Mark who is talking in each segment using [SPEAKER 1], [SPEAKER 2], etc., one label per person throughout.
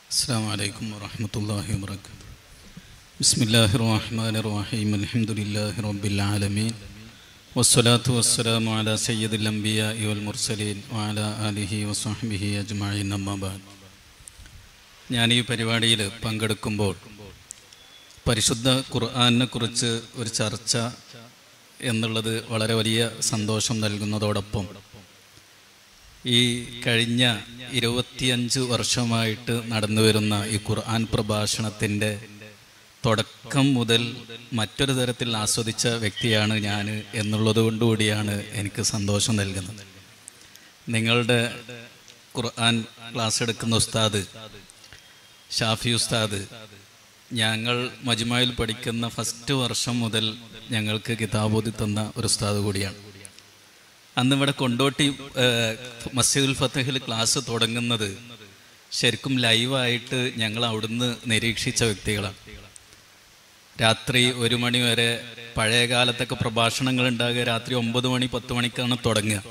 [SPEAKER 1] السلام عليكم ورحمة الله وبركاته بسم الله الرحمن الرحيم الحمد لله رب العالمين والصلاة والسلام على سيد الأنبياء والمرسلين وعلى آله وصحبه أجمعين أما بعد ഞാൻ ഈ പരിപാടിയിൽ പങ്കെടുക്കുമ്പോൾ പരിശുദ്ധ ഖുർആാനിനെ കുറിച്ച് ഒരു ചർച്ച എന്നുള്ളത് വളരെ വലിയ സന്തോഷം നൽകുന്നതോടൊപ്പം ഈ കഴിഞ്ഞ ഇരുപത്തിയഞ്ച് വർഷമായിട്ട് നടന്നു വരുന്ന ഈ ഖുർആൻ പ്രഭാഷണത്തിൻ്റെ തുടക്കം മുതൽ മറ്റൊരു തരത്തിൽ ആസ്വദിച്ച വ്യക്തിയാണ് ഞാൻ എന്നുള്ളത് കൊണ്ടുകൂടിയാണ് എനിക്ക് സന്തോഷം നൽകുന്നത് നിങ്ങളുടെ ഖുർആൻ ക്ലാസ് എടുക്കുന്ന ഉസ്താദ് ഷാഫി ഉസ്താദ് ഞങ്ങൾ മജ്മായിൽ പഠിക്കുന്ന ഫസ്റ്റ് വർഷം മുതൽ ഞങ്ങൾക്ക് കിതാബോധി തന്ന ഒരു ഉസ്താദ് കൂടിയാണ് അന്ന് ഇവിടെ കൊണ്ടോട്ടി ഏഹ്, മസ്ജിദുൽ ഫത്തഹിൽ ക്ലാസ് തുടങ്ങുന്നത് ശരിക്കും ലൈവായിട്ട് ഞങ്ങൾ അവിടുന്ന് നിരീക്ഷിച്ച വ്യക്തികളാണ് രാത്രി ഒരു മണി വരെ പഴയ കാലത്തൊക്കെ പ്രഭാഷണങ്ങൾ ഉണ്ടാകുക രാത്രി ഒമ്പത് മണി പത്ത് മണിക്കാണ് തുടങ്ങുക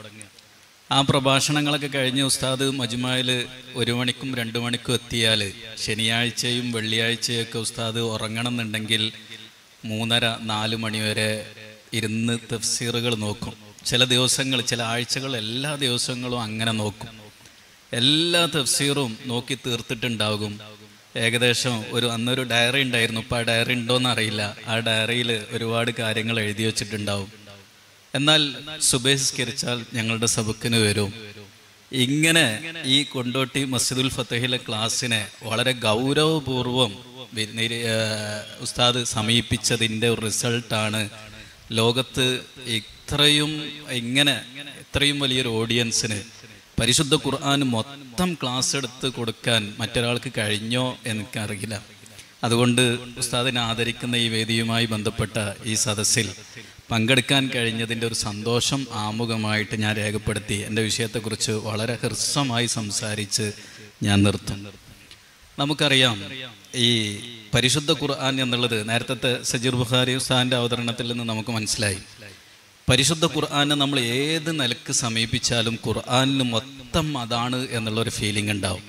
[SPEAKER 1] ആ പ്രഭാഷണങ്ങളൊക്കെ കഴിഞ്ഞ് ഉസ്താദ് മജ്മായിൽ ഒരു മണിക്കും രണ്ട് മണിക്കും എത്തിയാൽ ശനിയാഴ്ചയും വെള്ളിയാഴ്ചയും ഒക്കെ ഉസ്താദ് ഉറങ്ങണം എന്നുണ്ടെങ്കിൽ മൂന്നര നാല് മണി വരെ ഇരുന്ന് തഫ്സീറുകൾ നോക്കും ചില ദിവസങ്ങൾ ചില ആഴ്ചകൾ എല്ലാ ദിവസങ്ങളും അങ്ങനെ നോക്കും എല്ലാ തഫ്സീറും നോക്കി തീർത്തിട്ടുണ്ടാകും ഏകദേശം ഒരു അന്നൊരു ഡയറി ഉണ്ടായിരുന്നു ഇപ്പം ആ ഡയറി ഉണ്ടോയെന്ന് അറിയില്ല ആ ഡയറിയിൽ ഒരുപാട് കാര്യങ്ങൾ എഴുതി വെച്ചിട്ടുണ്ടാവും എന്നാൽ സുബഹിസ്കരിച്ചാൽ ഞങ്ങളുടെ സബക്കിന് വരും ഇങ്ങനെ ഈ കൊണ്ടോട്ടി മസ്ജിദുൽ ഫത്തഹിലെ ക്ലാസ്സിനെ വളരെ ഗൗരവപൂർവം വി- നിര- ഏഹ് ഉസ്താദ് സമീപിച്ചതിൻ്റെ ഒരു റിസൾട്ടാണ് ലോകത്ത് ഇത്രയും ഇങ്ങനെ ഇത്രയും വലിയൊരു ഓഡിയൻസിന് പരിശുദ്ധ ഖുർആൻ മൊത്തം ക്ലാസ് എടുത്ത് കൊടുക്കാൻ മറ്റൊരാൾക്ക് കഴിഞ്ഞോ എനിക്കറിയില്ല അതുകൊണ്ട് ഉസ്താദിനെ ആദരിക്കുന്ന ഈ വേദിയുമായി ബന്ധപ്പെട്ട ഈ സദസ്സിൽ പങ്കെടുക്കാൻ കഴിഞ്ഞതിൻ്റെ ഒരു സന്തോഷം ആമുഖമായിട്ട് ഞാൻ രേഖപ്പെടുത്തി എൻ്റെ വിഷയത്തെക്കുറിച്ച് വളരെ ഹ്രസ്വമായി സംസാരിച്ച് ഞാൻ നിർത്തും നമുക്കറിയാം ഈ പരിശുദ്ധ ഖുർആൻ എന്നുള്ളത് നേരത്തെ സജീർ ബുഖാരി ഉസ്താദിൻ്റെ അവതരണത്തിൽ നിന്ന് നമുക്ക് മനസ്സിലായി പരിശുദ്ധ ഖുർആനെ നമ്മൾ ഏത് നിലക്ക് സമീപിച്ചാലും ഖുർആനിന് മൊത്തം അതാണ് എന്നുള്ളൊരു ഫീലിംഗ് ഉണ്ടാവും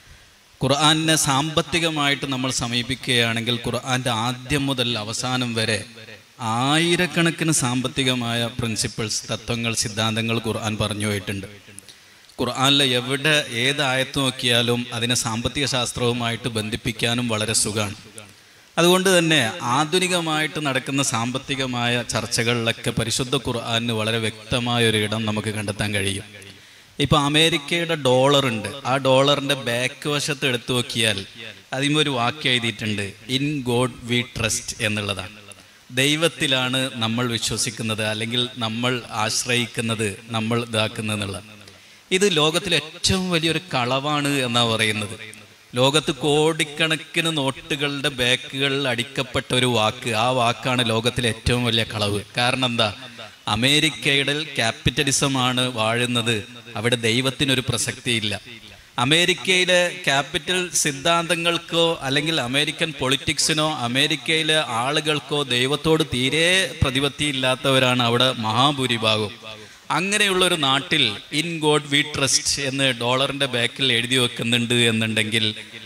[SPEAKER 1] ഖുർആനെ സാമ്പത്തികമായിട്ട് നമ്മൾ സമീപിക്കുകയാണെങ്കിൽ ഖുർആന്റെ ആദ്യം മുതൽ അവസാനം വരെ ആയിരക്കണക്കിന് സാമ്പത്തികമായ പ്രിൻസിപ്പിൾസ് തത്വങ്ങൾ സിദ്ധാന്തങ്ങൾ ഖുർആൻ പറഞ്ഞു പോയിട്ടുണ്ട് ഖുർആനിലെ എവിടെ ഏത് ആയത്ത് നോക്കിയാലും അതിനെ സാമ്പത്തിക ശാസ്ത്രവുമായിട്ട് ബന്ധിപ്പിക്കാനും വളരെ സുഖമാണ് അതുകൊണ്ട് തന്നെ ആധുനികമായിട്ട് നടക്കുന്ന സാമ്പത്തികമായ ചർച്ചകളിലൊക്കെ പരിശുദ്ധ ഖുർആന് വളരെ വ്യക്തമായ ഒരു ഇടം നമുക്ക് കണ്ടെത്താൻ കഴിയും ഇപ്പൊ അമേരിക്കയുടെ ഡോളർ ഉണ്ട് ആ ഡോളറിന്റെ ബാക്ക് വശത്ത് എടുത്തു നോക്കിയാൽ അതിന് ഒരു വാക്യം എഴുതിയിട്ടുണ്ട് ഇൻ ഗോഡ് വി ട്രസ്റ്റ് എന്നുള്ളതാണ് ദൈവത്തിലാണ് നമ്മൾ വിശ്വസിക്കുന്നത് അല്ലെങ്കിൽ നമ്മൾ ആശ്രയിക്കുന്നത് നമ്മൾ ഇതാക്കുന്നത് എന്നുള്ളത് ഇത് ലോകത്തിലെ ഏറ്റവും വലിയൊരു കളവാണ് എന്നാ പറയുന്നത് ലോകത്ത് കോടിക്കണക്കിന് നോട്ടുകളുടെ ബാക്കുകളിൽ അടിക്കപ്പെട്ട ഒരു വാക്ക് ആ വാക്കാണ് ലോകത്തിലെ ഏറ്റവും വലിയ കളവ് കാരണം എന്താ അമേരിക്കയുടെ ക്യാപിറ്റലിസമാണ് വാഴുന്നത് അവിടെ ദൈവത്തിനൊരു പ്രസക്തിയില്ല അമേരിക്കയിലെ ക്യാപിറ്റൽ സിദ്ധാന്തങ്ങൾക്കോ അല്ലെങ്കിൽ അമേരിക്കൻ പൊളിറ്റിക്സിനോ അമേരിക്കയിലെ ആളുകൾക്കോ ദൈവത്തോട് തീരെ പ്രതിപത്തിയില്ലാത്തവരാണ് അവിടെ മഹാഭൂരിഭാഗം അങ്ങനെയുള്ള ഒരു നാട്ടിൽ ഇൻ ഗോഡ് വി ട്രസ്റ്റ് എന്ന് ഡോളറിന്റെ ബാക്കിൽ എഴുതി വെക്കുന്നുണ്ട് എന്നുണ്ടെങ്കിൽ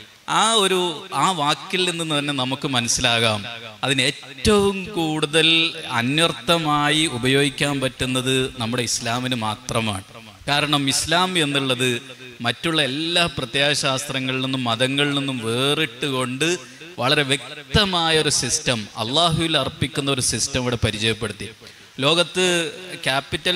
[SPEAKER 1] ആ ഒരു ആ വാക്കിൽ നിന്ന് തന്നെ നമുക്ക് മനസ്സിലാകാം അതിന് ഏറ്റവും കൂടുതൽ അന്വർത്ഥമായി ഉപയോഗിക്കാൻ പറ്റുന്നത് നമ്മുടെ ഇസ്ലാമിന് മാത്രമാണ് കാരണം ഇസ്ലാം എന്നുള്ളത് മറ്റുള്ള എല്ലാ പ്രത്യയശാസ്ത്രങ്ങളിൽ നിന്നും മതങ്ങളിൽ നിന്നും വേറിട്ടുകൊണ്ട് വളരെ വ്യക്തമായ ഒരു സിസ്റ്റം അള്ളാഹുവിൽ അർപ്പിക്കുന്ന ഒരു സിസ്റ്റം ഇവിടെ പരിചയപ്പെടുത്തി ലോകത്ത് ക്യാപിറ്റൽ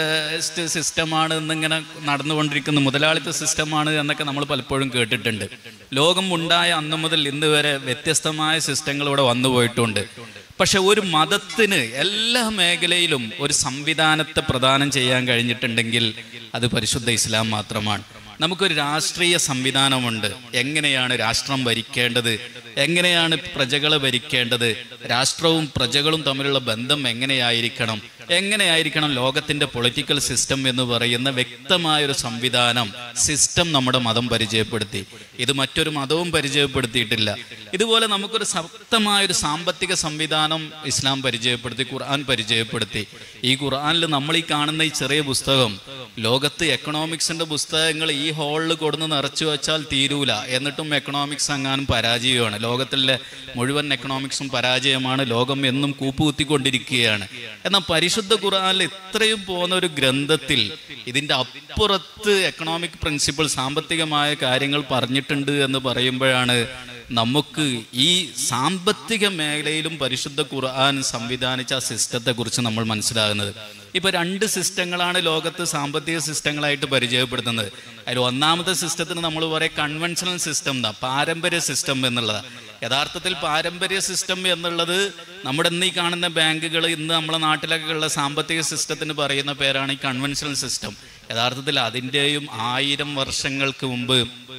[SPEAKER 1] സിസ്റ്റമാണ് എന്നിങ്ങനെ നടന്നുകൊണ്ടിരിക്കുന്ന മുതലാളിത്ത സിസ്റ്റമാണ് എന്നൊക്കെ നമ്മൾ പലപ്പോഴും കേട്ടിട്ടുണ്ട് ലോകം ഉണ്ടായ അന്ന് മുതൽ ഇന്ന് വരെ വ്യത്യസ്തമായ സിസ്റ്റങ്ങൾ ഇവിടെ വന്നു പോയിട്ടുണ്ട് പക്ഷെ ഒരു മതത്തിന് എല്ലാ മേഖലയിലും ഒരു സംവിധാനത്തെ പ്രദാനം ചെയ്യാൻ കഴിഞ്ഞിട്ടുണ്ടെങ്കിൽ അത് പരിശുദ്ധ ഇസ്ലാം മാത്രമാണ് നമുക്കൊരു രാഷ്ട്രീയ സംവിധാനമുണ്ട് എങ്ങനെയാണ് രാഷ്ട്രം ഭരിക്കേണ്ടത് എങ്ങനെയാണ് പ്രജകളെ ഭരിക്കേണ്ടത് രാഷ്ട്രവും പ്രജകളും തമ്മിലുള്ള ബന്ധം എങ്ങനെയായിരിക്കണം എങ്ങനെയായിരിക്കണം ലോകത്തിന്റെ പൊളിറ്റിക്കൽ സിസ്റ്റം എന്ന് പറയുന്ന വ്യക്തമായ ഒരു സംവിധാനം സിസ്റ്റം നമ്മുടെ മതം പരിചയപ്പെടുത്തി ഇത് മറ്റൊരു മതവും പരിചയപ്പെടുത്തിയിട്ടില്ല ഇതുപോലെ നമുക്കൊരു ശക്തമായ ഒരു സാമ്പത്തിക സംവിധാനം ഇസ്ലാം പരിചയപ്പെടുത്തി ഖുർആൻ പരിചയപ്പെടുത്തി ഈ ഖുർആനിൽ നമ്മൾ ഈ കാണുന്ന ഈ ചെറിയ പുസ്തകം ലോകത്ത് എക്കണോമിക്സിന്റെ പുസ്തകങ്ങൾ ഈ ഹാളിൽ കൊടുന്ന് നിറച്ചു വെച്ചാൽ തീരൂല എന്നിട്ടും എക്കണോമിക്സ് അങ്ങാനും പരാജയമാണ് ലോകത്തിലെ മുഴുവൻ എക്കണോമിക്സും പരാജയമാണ് ലോകം എന്നും കൂപ്പുകുത്തിക്കൊണ്ടിരിക്കുകയാണ് എന്നാൽ പരിശുദ്ധ ഖുർആനിൽ ഇത്രയും പോകുന്ന ഒരു ഗ്രന്ഥത്തിൽ ഇതിൻ്റെ അപ്പുറത്ത് എക്കണോമിക് പ്രിൻസിപ്പിൾ സാമ്പത്തികമായ കാര്യങ്ങൾ പറഞ്ഞിട്ടുണ്ട് എന്ന് പറയുമ്പോഴാണ് നമുക്ക് ഈ സാമ്പത്തിക മേഖലയിലും പരിശുദ്ധ ഖുർആൻ സംവിധാനിച്ച ആ സിസ്റ്റത്തെ കുറിച്ച് നമ്മൾ മനസ്സിലാകുന്നത് ഇപ്പൊ രണ്ട് സിസ്റ്റങ്ങളാണ് ലോകത്ത് സാമ്പത്തിക സിസ്റ്റങ്ങളായിട്ട് പരിചയപ്പെടുത്തുന്നത് അതിൽ ഒന്നാമത്തെ സിസ്റ്റത്തിന് നമ്മൾ പറയാം കൺവെൻഷണൽ സിസ്റ്റം എന്നാ പാരമ്പര്യ സിസ്റ്റം എന്നുള്ളത് യഥാർത്ഥത്തിൽ പാരമ്പര്യ സിസ്റ്റം എന്നുള്ളത് നമ്മുടെ ഇന്ന് ഈ കാണുന്ന ബാങ്കുകൾ ഇന്ന് നമ്മുടെ നാട്ടിലൊക്കെ ഉള്ള സാമ്പത്തിക സിസ്റ്റത്തിന് പറയുന്ന പേരാണ് ഈ കൺവെൻഷണൽ സിസ്റ്റം യഥാർത്ഥത്തിൽ അതിൻ്റെയും ആയിരം വർഷങ്ങൾക്ക് മുമ്പ്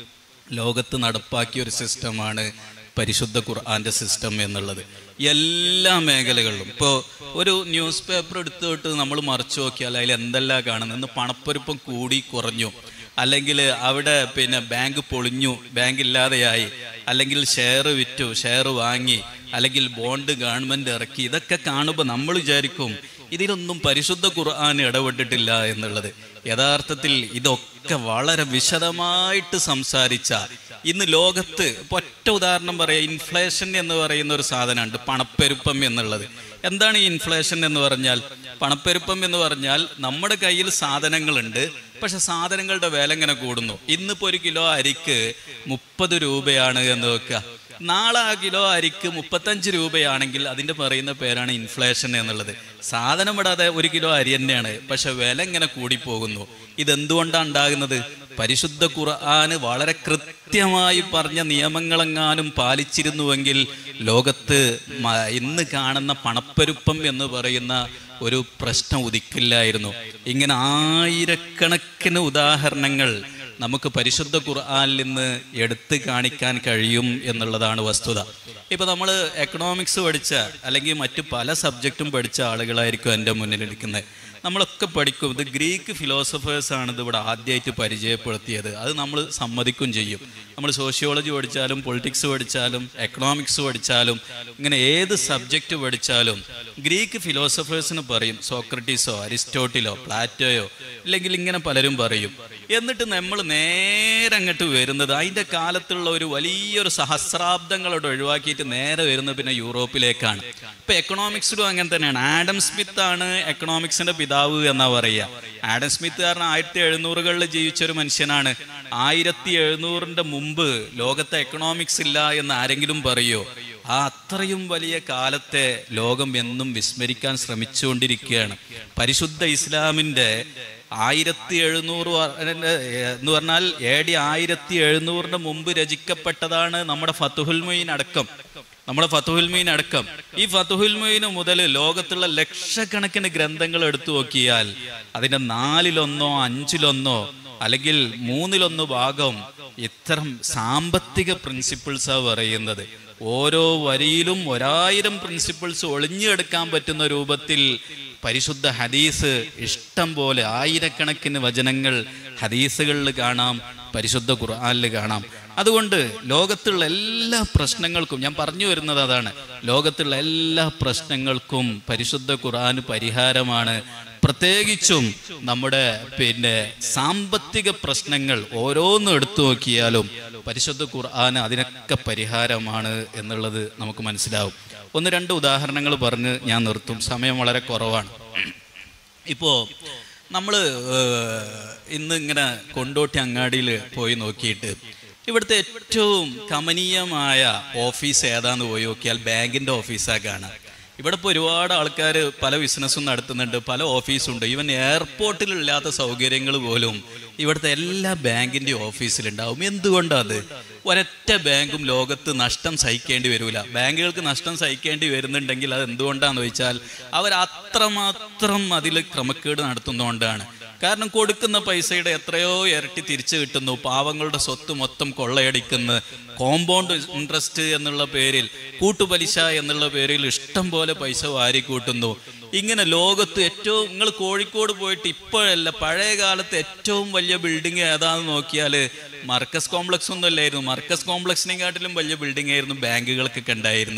[SPEAKER 1] ലോകത്ത് നടപ്പാക്കിയ ഒരു സിസ്റ്റമാണ് പരിശുദ്ധ ഖുർആന്റെ സിസ്റ്റം എന്നുള്ളത് എല്ലാ മേഖലകളിലും ഇപ്പോൾ ഒരു ന്യൂസ് പേപ്പർ എടുത്തിട്ട് നമ്മൾ മറിച്ചു നോക്കിയാൽ അതിൽ എന്തെല്ലാം കാണുന്നത് ഇന്ന് പണപ്പെരുപ്പം കൂടി കുറഞ്ഞു അല്ലെങ്കിൽ അവിടെ പിന്നെ ബാങ്ക് പൊളിഞ്ഞു ബാങ്ക് ഇല്ലാതെയായി അല്ലെങ്കിൽ ഷെയർ വിറ്റു ഷെയർ വാങ്ങി അല്ലെങ്കിൽ ബോണ്ട് ഗവൺമെന്റ് ഇറക്കി ഇതൊക്കെ കാണുമ്പോൾ നമ്മൾ വിചാരിക്കും ഇതിലൊന്നും പരിശുദ്ധ ഖുർആൻ ഇടപെട്ടിട്ടില്ല എന്നുള്ളത് യഥാർത്ഥത്തിൽ ഇതൊക്കെ വളരെ വിശദമായിട്ട് സംസാരിച്ച ഇന്ന് ലോകത്ത് ഇപ്പൊ ഒറ്റ ഉദാഹരണം പറയാം ഇൻഫ്ലേഷൻ എന്ന് പറയുന്ന ഒരു സാധനമുണ്ട് പണപ്പെരുപ്പം എന്നുള്ളത് എന്താണ് ഈ ഇൻഫ്ലേഷൻ എന്ന് പറഞ്ഞാൽ പണപ്പെരുപ്പം എന്ന് പറഞ്ഞാൽ നമ്മുടെ കയ്യിൽ സാധനങ്ങളുണ്ട് പക്ഷെ സാധനങ്ങളുടെ വില ഇങ്ങനെ കൂടുന്നു ഇന്നിപ്പോ ഒരു കിലോ അരിക്ക് മുപ്പത് രൂപയാണ് എന്ന് വെക്കുക നാളെ ആ കിലോ അരിക്ക് മുപ്പത്തഞ്ച് രൂപയാണെങ്കിൽ അതിന്റെ പറയുന്ന പേരാണ് ഇൻഫ്ലേഷൻ എന്നുള്ളത് സാധനം ഇടാതെ ഒരു കിലോ അരി തന്നെയാണ് പക്ഷെ വില ഇങ്ങനെ കൂടിപ്പോകുന്നു ഇതെന്തുകൊണ്ടാണ് ഉണ്ടാകുന്നത് പരിശുദ്ധ ഖുർആന് വളരെ കൃത്യമായി പറഞ്ഞ നിയമങ്ങളെങ്ങാനും പാലിച്ചിരുന്നുവെങ്കിൽ ലോകത്ത് മ- ഇന്ന് കാണുന്ന പണപ്പെരുപ്പം എന്ന് പറയുന്ന ഒരു പ്രശ്നം ഉദിക്കില്ലായിരുന്നു ഇങ്ങനെ ആയിരക്കണക്കിന് ഉദാഹരണങ്ങൾ നമുക്ക് പരിശുദ്ധ ഖുർആനിൽ നിന്ന് എടുത്ത് കാണിക്കാൻ കഴിയും എന്നുള്ളതാണ് വസ്തുത ഇപ്പൊ നമ്മൾ എക്കണോമിക്സ് പഠിച്ച അല്ലെങ്കിൽ മറ്റു പല സബ്ജക്റ്റും പഠിച്ച ആളുകളായിരിക്കും എൻ്റെ മുന്നിലിരിക്കുന്നത് നമ്മളൊക്കെ പഠിക്കും ഇത് ഗ്രീക്ക് ഫിലോസഫേഴ്സ് ആണ് ഇത് ഇവിടെ ആദ്യമായിട്ട് പരിചയപ്പെടുത്തിയത് അത് നമ്മൾ സമ്മതിക്കും ചെയ്യും നമ്മൾ സോഷ്യോളജി പഠിച്ചാലും പൊളിറ്റിക്സ് പഠിച്ചാലും എക്കണോമിക്സ് പഠിച്ചാലും ഇങ്ങനെ ഏത് സബ്ജക്റ്റ് പഠിച്ചാലും ഗ്രീക്ക് ഫിലോസഫേഴ്സിന് പറയും സോക്രട്ടീസോ അരിസ്റ്റോട്ടിലോ പ്ലാറ്റോയോ ഇല്ലെങ്കിൽ ഇങ്ങനെ പലരും പറയും എന്നിട്ട് നമ്മൾ നേരെ അങ്ങോട്ട് വരുന്നത് അതിൻ്റെ കാലത്തുള്ള ഒരു വലിയൊരു സഹസ്രാബ്ദങ്ങളോട് ഒഴിവാക്കിയിട്ട് നേരെ വരുന്നത് പിന്നെ യൂറോപ്പിലേക്കാണ് ഇപ്പൊ എക്കണോമിക്സിലും അങ്ങനെ തന്നെയാണ് ആഡം സ്മിത്ത് ആണ് എക്കണോമിക്സിന്റെ പിതാവ് എന്നാ പറയുക ആഡം സ്മിത്ത് കാരണം ആയിരത്തി എഴുന്നൂറുകളിൽ ജീവിച്ച ഒരു മനുഷ്യനാണ് ആയിരത്തി എഴുന്നൂറിന്റെ മുമ്പ് ലോകത്തെ എക്കണോമിക്സ് ഇല്ല എന്ന് ആരെങ്കിലും പറയോ ആ അത്രയും വലിയ കാലത്തെ ലോകം എന്നും വിസ്മരിക്കാൻ ശ്രമിച്ചുകൊണ്ടിരിക്കുകയാണ് പരിശുദ്ധ ഇസ്ലാമിന്റെ ആയിരത്തി എഴുന്നൂറ് വ- എന്ന് പറഞ്ഞാൽ എ ഡി ആയിരത്തി എഴുന്നൂറിന് മുമ്പ് രചിക്കപ്പെട്ടതാണ് നമ്മുടെ ഫത്തുഹുൽ മൊയ്ൻ അടക്കം നമ്മുടെ ഫത്തുഹുൽ മൊയ്ൻ അടക്കം ഈ ഫത്തുഹുൽ മൊയ്ന് മുതൽ ലോകത്തുള്ള ലക്ഷക്കണക്കിന് ഗ്രന്ഥങ്ങൾ എടുത്തു നോക്കിയാൽ അതിന്റെ നാലിലൊന്നോ അഞ്ചിലൊന്നോ അല്ലെങ്കിൽ മൂന്നിലൊന്ന് ഭാഗം ഇത്തരം സാമ്പത്തിക പ്രിൻസിപ്പിൾസാണ് പറയുന്നത് ഓരോ വരിയിലും ഒരായിരം പ്രിൻസിപ്പിൾസ് ഒളിഞ്ഞെടുക്കാൻ പറ്റുന്ന രൂപത്തിൽ പരിശുദ്ധ ഹദീസ് ഇഷ്ടം പോലെ ആയിരക്കണക്കിന് വചനങ്ങൾ ഹദീസുകളിൽ കാണാം പരിശുദ്ധ ഖുർആനിൽ കാണാം അതുകൊണ്ട് ലോകത്തുള്ള എല്ലാ പ്രശ്നങ്ങൾക്കും ഞാൻ പറഞ്ഞു വരുന്നത് അതാണ് ലോകത്തുള്ള എല്ലാ പ്രശ്നങ്ങൾക്കും പരിശുദ്ധ ഖുർആൻ പരിഹാരമാണ് പ്രത്യേകിച്ചും നമ്മുടെ പിന്നെ സാമ്പത്തിക പ്രശ്നങ്ങൾ ഓരോന്നും എടുത്തു നോക്കിയാലും പരിശുദ്ധ ഖുർആൻ അതിനൊക്കെ പരിഹാരമാണ് എന്നുള്ളത് നമുക്ക് മനസ്സിലാവും ഒന്ന് രണ്ട് ഉദാഹരണങ്ങൾ പറഞ്ഞ് ഞാൻ നിർത്തും സമയം വളരെ കുറവാണ് ഇപ്പോൾ നമ്മൾ ഇന്ന് ഇങ്ങനെ കൊണ്ടോട്ടി അങ്ങാടിയിൽ പോയി നോക്കിയിട്ട് ഇവിടുത്തെ ഏറ്റവും കമനീയമായ ഓഫീസ് ഏതാന്ന് പോയി നോക്കിയാൽ ബാങ്കിൻ്റെ ഓഫീസാണ് കാണാം ഇവിടെ ഇപ്പോൾ ഒരുപാട് ആൾക്കാർ പല ബിസിനസ്സും നടത്തുന്നുണ്ട് പല ഓഫീസുണ്ട് ഈവൻ എയർപോർട്ടിലില്ലാത്ത സൗകര്യങ്ങൾ പോലും ഇവിടുത്തെ എല്ലാ ബാങ്കിൻ്റെ ഓഫീസിലുണ്ടാവും എന്തുകൊണ്ടത് ഒരൊറ്റ ബാങ്കും ലോകത്ത് നഷ്ടം സഹിക്കേണ്ടി വരില്ല ബാങ്കുകൾക്ക് നഷ്ടം സഹിക്കേണ്ടി വരുന്നുണ്ടെങ്കിൽ അത് എന്തുകൊണ്ടാന്ന് വെച്ചാൽ അവർ അത്രമാത്രം അതിൽ ക്രമക്കേട് നടത്തുന്നതുകൊണ്ടാണ് കാരണം കൊടുക്കുന്ന പൈസയുടെ എത്രയോ ഇരട്ടി തിരിച്ചു കിട്ടുന്നു പാവങ്ങളുടെ സ്വത്ത് മൊത്തം കൊള്ളയടിക്കുന്നു കോമ്പൗണ്ട് ഇൻട്രസ്റ്റ് എന്നുള്ള പേരിൽ കൂട്ടുപലിശ എന്നുള്ള പേരിൽ ഇഷ്ടം പോലെ പൈസ വാരിക്കൂട്ടുന്നു ഇങ്ങനെ ലോകത്ത് ഏറ്റവും നിങ്ങൾ കോഴിക്കോട് പോയിട്ട് ഇപ്പോഴല്ല പഴയ കാലത്ത് ഏറ്റവും വലിയ ബിൽഡിംഗ് ഏതാന്ന് നോക്കിയാൽ മർക്കസ് കോംപ്ലക്സ് ഒന്നും അല്ലായിരുന്നു മർക്കസ് കോംപ്ലക്സിനെക്കാട്ടിലും വലിയ ബിൽഡിംഗ് ആയിരുന്നു ബാങ്കുകൾക്കൊക്കെ ഉണ്ടായിരുന്നത്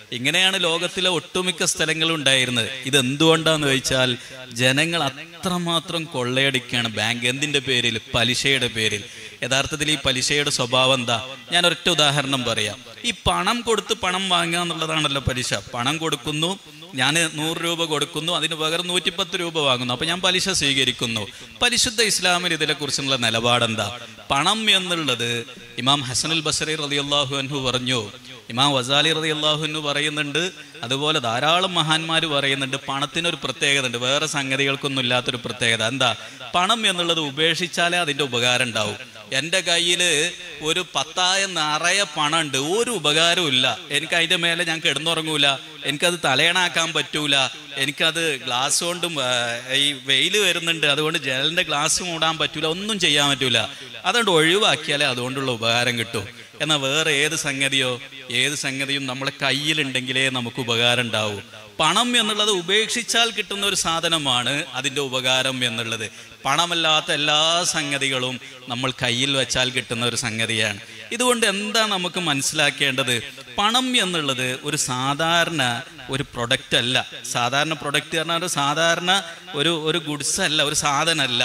[SPEAKER 1] ഇങ്ങനെയാണ് ലോകത്തിലെ ഒട്ടുമിക്ക സ്ഥലങ്ങളും ഉണ്ടായിരുന്നത് ഇത് എന്തുകൊണ്ടാന്ന് ചോദിച്ചാൽ ജനങ്ങൾ അത്രമാത്രം കൊള്ളയടിക്കുകയാണ് ബാങ്ക് എന്തിന്റെ പേരിൽ പലിശയുടെ പേരിൽ യഥാർത്ഥത്തിൽ ഈ പലിശയുടെ സ്വഭാവം എന്താ ഞാൻ ഒരൊറ്റ ഉദാഹരണം പറയാം ഈ പണം കൊടുത്ത് പണം വാങ്ങുക എന്നുള്ളതാണല്ലോ പലിശ പണം കൊടുക്കുന്നു ഞാൻ നൂറ് രൂപ കൊടുക്കുന്നു അതിന് പകരം നൂറ്റിപ്പത്ത് രൂപ വാങ്ങുന്നു അപ്പൊ ഞാൻ പലിശ സ്വീകരിക്കുന്നു പരിശുദ്ധ ഇസ്ലാമിൽ ഇതിനെക്കുറിച്ചുള്ള നിലപാടെന്താ പണം എന്നുള്ളത് ഇമാം ഹസനുൽ ബസറി റളിയല്ലാഹു അൻഹു പറഞ്ഞു ഇമാം വസാലി റതി അള്ളാഹുവിന് പറയുന്നുണ്ട് അതുപോലെ ധാരാളം മഹാന്മാർ പറയുന്നുണ്ട് പണത്തിനൊരു പ്രത്യേകത ഉണ്ട് വേറെ സംഗതികൾക്കൊന്നും ഇല്ലാത്തൊരു പ്രത്യേകത എന്താ പണം എന്നുള്ളത് ഉപേക്ഷിച്ചാലേ അതിന്റെ ഉപകാരം ഉണ്ടാവും എൻ്റെ കയ്യിൽ ഒരു പത്തായ നിറയെ പണമുണ്ട് ഒരു ഉപകാരവും ഇല്ല എനിക്ക് അതിൻ്റെ മേലെ ഞാൻ കിടന്നുറങ്ങൂല എനിക്കത് തലയണാക്കാൻ പറ്റൂല എനിക്കത് ഗ്ലാസ് കൊണ്ടും ആ, ഈ വെയിൽ വരുന്നുണ്ട് അതുകൊണ്ട് ജനലിൻ്റെ ഗ്ലാസ് മൂടാൻ പറ്റൂല ഒന്നും ചെയ്യാൻ പറ്റൂല അതുകൊണ്ട് ഒഴിവാക്കിയാലേ അതുകൊണ്ടുള്ള ഉപകാരം കിട്ടൂ എന്നാൽ വേറെ ഏത് സംഗതിയോ ഏത് സംഗതിയും നമ്മളെ കയ്യിലുണ്ടെങ്കിലേ നമുക്ക് ഉപകാരം ഉണ്ടാവൂ പണം എന്നുള്ളത് ഉപേക്ഷിച്ചാൽ കിട്ടുന്ന ഒരു സാധനമാണ് അതിൻ്റെ ഉപകാരം എന്നുള്ളത് പണമല്ലാത്ത എല്ലാ സംഗതികളും നമ്മൾ കയ്യിൽ വെച്ചാൽ കിട്ടുന്ന ഒരു സംഗതിയാണ് ഇതുകൊണ്ട് എന്താ നമുക്ക് മനസ്സിലാക്കേണ്ടത് പണം എന്നുള്ളത് ഒരു സാധാരണ ഒരു പ്രൊഡക്റ്റ് അല്ല സാധാരണ പ്രൊഡക്റ്റ് പറഞ്ഞാൽ ഒരു സാധാരണ ഒരു ഒരു ഗുഡ്സ് അല്ല ഒരു സാധനമല്ല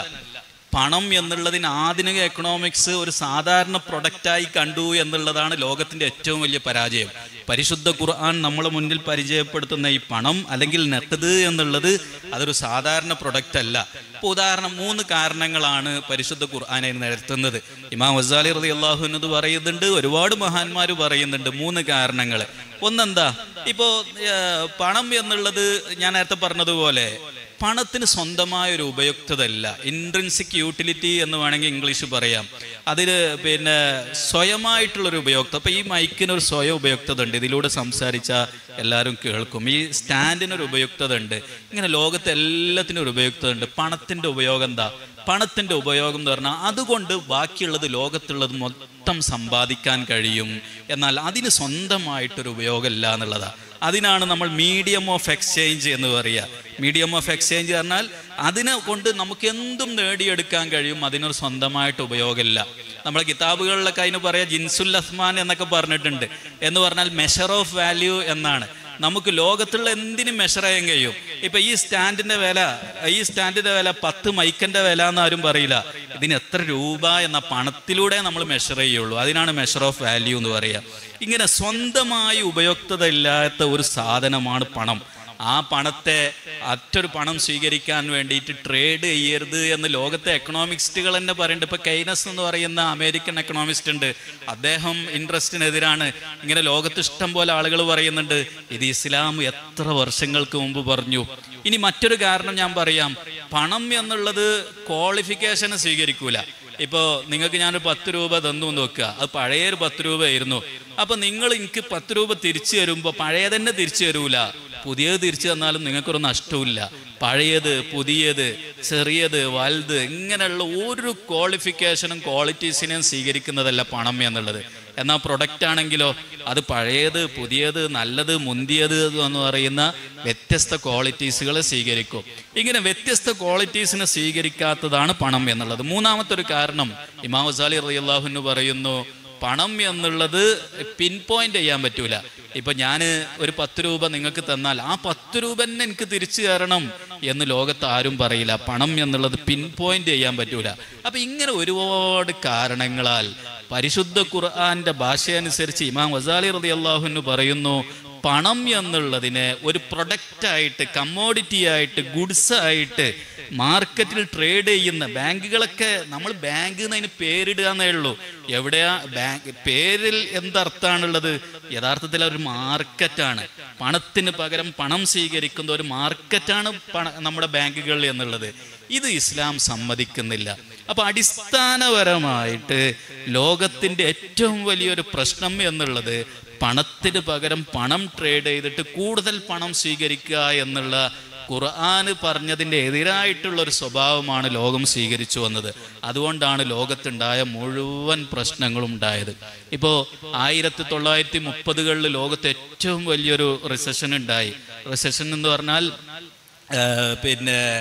[SPEAKER 1] പണം എന്നുള്ളതിന് ആധുനിക എക്കണോമിക്സ് ഒരു സാധാരണ പ്രൊഡക്റ്റായി കണ്ടു എന്നുള്ളതാണ് ലോകത്തിന്റെ ഏറ്റവും വലിയ പരാജയം പരിശുദ്ധ ഖുർആൻ നമ്മളെ മുന്നിൽ പരിചയപ്പെടുത്തുന്ന ഈ പണം അല്ലെങ്കിൽ നെട്ടത് എന്നുള്ളത് അതൊരു സാധാരണ പ്രൊഡക്റ്റ് അല്ല ഇപ്പൊ ഉദാഹരണം മൂന്ന് കാരണങ്ങളാണ് പരിശുദ്ധ ഖുർആനെ നിരത്തുന്നത് ഇമാം വസാലി റതി അള്ളാഹു എന്നത് പറയുന്നുണ്ട് ഒരുപാട് മഹാന്മാർ പറയുന്നുണ്ട് മൂന്ന് കാരണങ്ങൾ ഒന്നെന്താ ഇപ്പോ ഏർ, പണം എന്നുള്ളത് ഞാൻ നേരത്തെ പറഞ്ഞതുപോലെ പണത്തിന് സ്വന്തമായ ഒരു ഉപയുക്തത ഇല്ല ഇൻട്രൻസിക് യൂട്ടിലിറ്റി എന്ന് വേണമെങ്കിൽ ഇംഗ്ലീഷ് പറയാം അതിൽ പിന്നെ സ്വയമായിട്ടുള്ളൊരു ഉപയോക്തം അപ്പം ഈ മൈക്കിന് ഒരു സ്വയം ഉപയുക്തത ഉണ്ട് ഇതിലൂടെ സംസാരിച്ച എല്ലാവരും കേൾക്കും ഈ സ്റ്റാൻഡിനൊരു ഉപയുക്തത ഉണ്ട് ഇങ്ങനെ ലോകത്തെ എല്ലാത്തിനും ഒരു ഉപയുക്തത ഉണ്ട് പണത്തിൻ്റെ ഉപയോഗം എന്താ പണത്തിൻ്റെ ഉപയോഗം എന്ന് പറഞ്ഞാൽ അതുകൊണ്ട് ബാക്കിയുള്ളത് ലോകത്തുള്ളത് മൊത്തം സമ്പാദിക്കാൻ കഴിയും എന്നാൽ അതിന് സ്വന്തമായിട്ടൊരു ഉപയോഗമില്ല എന്നുള്ളതാണ് അതിനാണ് നമ്മൾ മീഡിയം ഓഫ് എക്സ്ചേഞ്ച് എന്ന് പറയുക മീഡിയം ഓഫ് എക്സ്ചേഞ്ച് പറഞ്ഞാൽ അതിനെ കൊണ്ട് നമുക്ക് എന്തും നേടിയെടുക്കാൻ കഴിയും അതിനൊരു സ്വന്തമായിട്ട് ഉപയോഗമില്ല നമ്മളെ കിതാബുകളിലൊക്കെ അതിന് പറയാം ജിൻസുൽ അസ്മാൻ എന്നൊക്കെ പറഞ്ഞിട്ടുണ്ട് എന്ന് പറഞ്ഞാൽ മെഷർ ഓഫ് വാല്യൂ എന്നാണ് നമുക്ക് ലോകത്തുള്ള എന്തിനും മെഷർ ചെയ്യാൻ കഴിയും ഇപ്പൊ ഈ സ്റ്റാൻഡിന്റെ വില ഈ സ്റ്റാൻഡിന്റെ വില പത്ത് മൈക്കന്റെ വില എന്ന് ആരും പറയില്ല ഇതിന് എത്ര രൂപ എന്ന പണത്തിലൂടെ നമ്മൾ മെഷർ ചെയ്യുള്ളൂ അതിനാണ് മെഷർ ഓഫ് വാല്യൂ എന്ന് പറയുക ഇങ്ങനെ സ്വന്തമായി ഉപയുക്തത ഇല്ലാത്ത ഒരു സാധനമാണ് പണം ആ പണത്തെ മറ്റൊരു പണം സ്വീകരിക്കാൻ വേണ്ടിയിട്ട് ട്രേഡ് ചെയ്യരുത് എന്ന് ലോകത്തെ എക്കണോമിക്സ്റ്റുകൾ തന്നെ പറയുന്നുണ്ട് ഇപ്പൊ കൈനസ് എന്ന് പറയുന്ന അമേരിക്കൻ എക്കണോമിസ്റ്റ് ഉണ്ട് അദ്ദേഹം ഇൻട്രസ്റ്റിനെതിരാണ് ഇങ്ങനെ ലോകത്ത് ഇഷ്ടം പോലെ ആളുകൾ പറയുന്നുണ്ട് ഇത് ഇസ്ലാം എത്ര വർഷങ്ങൾക്ക് മുമ്പ് പറഞ്ഞു ഇനി മറ്റൊരു കാരണം ഞാൻ പറയാം പണം എന്നുള്ളത് ക്വാളിഫിക്കേഷന് സ്വീകരിക്കൂല ഇപ്പോ നിങ്ങൾക്ക് ഞാനൊരു പത്ത് രൂപ തന്നു എന്ന് വെക്കുക അത് പഴയൊരു പത്ത് രൂപയായിരുന്നു അപ്പൊ നിങ്ങൾ എനിക്ക് പത്ത് രൂപ തിരിച്ചു തരുമ്പോൾ പഴയ തന്നെ തിരിച്ചു തരൂല പുതിയത് തിരിച്ചു തന്നാലും നിങ്ങൾക്കൊരു നഷ്ടവുമില്ല പഴയത് പുതിയത് ചെറിയത് വലുത് ഇങ്ങനെയുള്ള ഒരു ക്വാളിഫിക്കേഷനും ക്വാളിറ്റീസിനെയും സ്വീകരിക്കുന്നതല്ല പണം എന്നുള്ളത് എന്നാൽ പ്രൊഡക്റ്റ് ആണെങ്കിലോ അത് പഴയത് പുതിയത് നല്ലത് മുന്തിയത് എന്ന് പറയുന്ന വ്യത്യസ്ത ക്വാളിറ്റീസുകളെ സ്വീകരിക്കും ഇങ്ങനെ വ്യത്യസ്ത ക്വാളിറ്റീസിനെ സ്വീകരിക്കാത്തതാണ് പണം എന്നുള്ളത് മൂന്നാമത്തെ ഒരു കാരണം ഇമാം വസാലി റളിയല്ലാഹു പറയുന്നു പണം എന്നുള്ളത് പിൻ പോയിന്റ് ചെയ്യാൻ പറ്റൂല ഇപ്പൊ ഞാൻ ഒരു പത്ത് രൂപ നിങ്ങൾക്ക് തന്നാൽ ആ പത്ത് രൂപ തന്നെ എനിക്ക് തിരിച്ചു തരണം എന്ന് ലോകത്ത് ആരും പറയില്ല പണം എന്നുള്ളത് പിൻ പോയിന്റ് ചെയ്യാൻ പറ്റൂല അപ്പൊ ഇങ്ങനെ ഒരുപാട് കാരണങ്ങളാൽ പരിശുദ്ധ ഖുർആന്റെ ഭാഷയനുസരിച്ച് ഇമാം വസാലി റതി അള്ളാഹുന്ന് പറയുന്നു പണം എന്നുള്ളതിനെ ഒരു പ്രൊഡക്റ്റ് ആയിട്ട് കമ്മോഡിറ്റി ആയിട്ട് ഗുഡ്സ് ആയിട്ട് മാർക്കറ്റിൽ ട്രേഡ് ചെയ്യുന്ന ബാങ്കുകളൊക്കെ നമ്മൾ ബാങ്ക് എന്നതിന് പേരിടുക എന്നേ ഉള്ളൂ എവിടെയാ ബാങ്ക് പേരിൽ എന്തർത്ഥാണുള്ളത് യഥാർത്ഥത്തിൽ ഒരു മാർക്കറ്റാണ് പണത്തിന് പകരം പണം സ്വീകരിക്കുന്ന ഒരു മാർക്കറ്റാണ് പണ നമ്മുടെ ബാങ്കുകൾ എന്നുള്ളത് ഇത് ഇസ്ലാം സമ്മതിക്കുന്നില്ല അപ്പൊ അടിസ്ഥാനപരമായിട്ട് ലോകത്തിന്റെ ഏറ്റവും വലിയൊരു പ്രശ്നം എന്നുള്ളത് പണത്തിന് പകരം പണം ട്രേഡ് ചെയ്തിട്ട് കൂടുതൽ പണം സ്വീകരിക്കുക എന്നുള്ള ഖുർആന് പറഞ്ഞതിൻ്റെ എതിരായിട്ടുള്ള ഒരു സ്വഭാവമാണ് ലോകം സ്വീകരിച്ചു വന്നത് അതുകൊണ്ടാണ് ലോകത്തുണ്ടായ മുഴുവൻ പ്രശ്നങ്ങളും ഉണ്ടായത് ഇപ്പോൾ ആയിരത്തി തൊള്ളായിരത്തി മുപ്പതുകളിൽ ലോകത്ത് ഏറ്റവും വലിയൊരു റിസഷൻ ഉണ്ടായി റിസഷൻ എന്ന് പറഞ്ഞാൽ ആ, പിന്നെ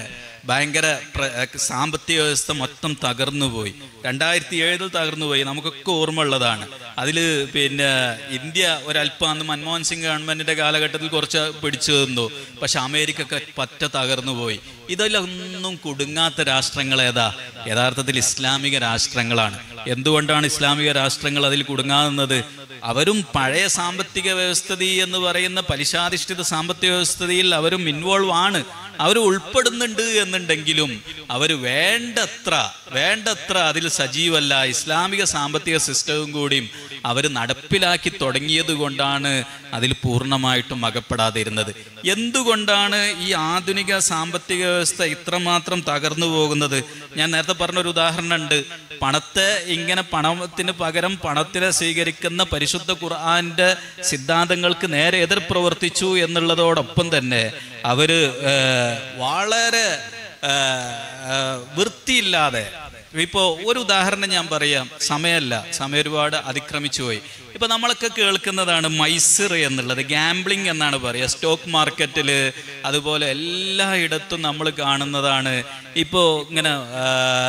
[SPEAKER 1] ഭയങ്കര പ്ര- സാമ്പത്തിക വ്യവസ്ഥ മൊത്തം തകർന്നു പോയി രണ്ടായിരത്തി ഏഴിൽ തകർന്നു പോയി നമുക്കൊക്കെ ഓർമ്മ ഉള്ളതാണ് അതിൽ പിന്നെ ഇന്ത്യ ഒരല്പം അന്ന് മൻമോഹൻ സിംഗ് ഗവൺമെന്റിന്റെ കാലഘട്ടത്തിൽ കുറച്ച് പിടിച്ചു നിന്നു പക്ഷെ അമേരിക്ക ഒക്കെ പറ്റ തകർന്നു പോയി ഇതിലൊന്നും കുടുങ്ങാത്ത രാഷ്ട്രങ്ങൾ ഏതാ യഥാർത്ഥത്തിൽ ഇസ്ലാമിക രാഷ്ട്രങ്ങളാണ് എന്തുകൊണ്ടാണ് ഇസ്ലാമിക രാഷ്ട്രങ്ങൾ അതിൽ കുടുങ്ങാവുന്നത് അവരും പഴയ സാമ്പത്തിക വ്യവസ്ഥിതി എന്ന് പറയുന്ന പലിശാധിഷ്ഠിത സാമ്പത്തിക വ്യവസ്ഥിതിയിൽ അവരും ഇൻവോൾവ് ആണ് അവർ ഉൾപ്പെടുന്നുണ്ട് എന്നുണ്ടെങ്കിലും അവർ വേണ്ടത്ര വേണ്ടത്ര അതിൽ സജീവല്ല ഇസ്ലാമിക സാമ്പത്തിക സിസ്റ്റവും കൂടിയും അവർ നടപ്പിലാക്കി തുടങ്ങിയത് കൊണ്ടാണ് അതിൽ പൂർണ്ണമായിട്ടും അകപ്പെടാതിരുന്നത് എന്തുകൊണ്ടാണ് ഈ ആധുനിക സാമ്പത്തിക വ്യവസ്ഥ ഇത്രമാത്രം തകർന്നു പോകുന്നത് ഞാൻ നേരത്തെ പറഞ്ഞൊരു ഉദാഹരണം ഉണ്ട് പണത്തെ ഇങ്ങനെ പണത്തിന് പകരം പണത്തിനെ സ്വീകരിക്കുന്ന പരിശുദ്ധ ഖുർആന്റെ സിദ്ധാന്തങ്ങൾക്ക് നേരെ എതിർ പ്രവർത്തിച്ചു എന്നുള്ളതോടൊപ്പം തന്നെ അവര് ഏഹ്, വളരെ ഏഹ്, ഏഹ്, വൃത്തിയില്ലാതെ ഇപ്പോ ഒരു ഉദാഹരണം ഞാൻ പറയാം സമയമല്ല സമയം ഒരുപാട് അതിക്രമിച്ചു പോയി ഇപ്പൊ നമ്മളൊക്കെ കേൾക്കുന്നതാണ് മൈസൂർ എന്നുള്ളത് ഗാംബ്ലിംഗ് എന്നാണ് പറയുക സ്റ്റോക്ക് മാർക്കറ്റിൽ അതുപോലെ എല്ലായിടത്തും നമ്മൾ കാണുന്നതാണ് ഇപ്പോൾ ഇങ്ങനെ ആ,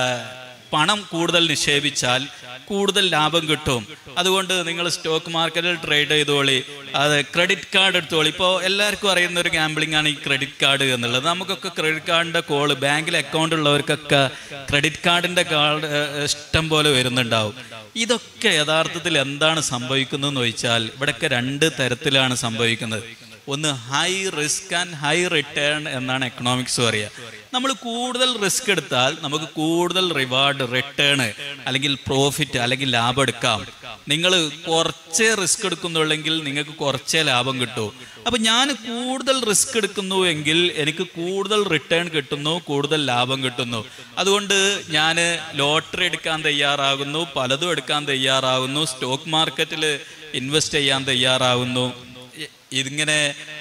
[SPEAKER 1] പണം കൂടുതൽ നിക്ഷേപിച്ചാൽ കൂടുതൽ ലാഭം കിട്ടും അതുകൊണ്ട് നിങ്ങൾ സ്റ്റോക്ക് മാർക്കറ്റിൽ ട്രേഡ് ചെയ്തോളി അത് ക്രെഡിറ്റ് കാർഡ് എടുത്തോളി ഇപ്പോൾ എല്ലാവർക്കും അറിയുന്ന ഒരു ഗാംബ്ലിംഗ് ആണ് ഈ ക്രെഡിറ്റ് കാർഡ് എന്നുള്ളത് നമുക്കൊക്കെ ക്രെഡിറ്റ് കാർഡിന്റെ കോള് ബാങ്കിൽ അക്കൗണ്ട് ഉള്ളവർക്കൊക്കെ ക്രെഡിറ്റ് കാർഡിന്റെ കാർഡ് ഇഷ്ടം പോലെ വരുന്നുണ്ടാവും ഇതൊക്കെ യഥാർത്ഥത്തിൽ എന്താണ് സംഭവിക്കുന്നതെന്ന് ചോദിച്ചാൽ ഇവിടെയൊക്കെ രണ്ട് തരത്തിലാണ് സംഭവിക്കുന്നത് ഒന്ന് high risk and high return എന്നാണ് എക്കണോമിക്സ് പറയുക നമ്മൾ കൂടുതൽ റിസ്ക് എടുത്താൽ നമുക്ക് കൂടുതൽ റിവാർഡ് റിട്ടേൺ അല്ലെങ്കിൽ പ്രോഫിറ്റ് അല്ലെങ്കിൽ ലാഭം എടുക്കാം നിങ്ങൾ കുറച്ചേ റിസ്ക് എടുക്കുന്നുള്ളെങ്കിൽ നിങ്ങൾക്ക് കുറച്ചേ ലാഭം കിട്ടൂ അപ്പൊ ഞാൻ കൂടുതൽ റിസ്ക് എടുക്കുന്നു എങ്കിൽ എനിക്ക് കൂടുതൽ റിട്ടേൺ കിട്ടുന്നു കൂടുതൽ ലാഭം കിട്ടുന്നു അതുകൊണ്ട് ഞാൻ ലോട്ടറി എടുക്കാൻ തയ്യാറാകുന്നു പലതും എടുക്കാൻ തയ്യാറാകുന്നു സ്റ്റോക്ക് മാർക്കറ്റിൽ ഇൻവെസ്റ്റ് ചെയ്യാൻ തയ്യാറാകുന്നു ഇ- ഇതിങ്ങനെ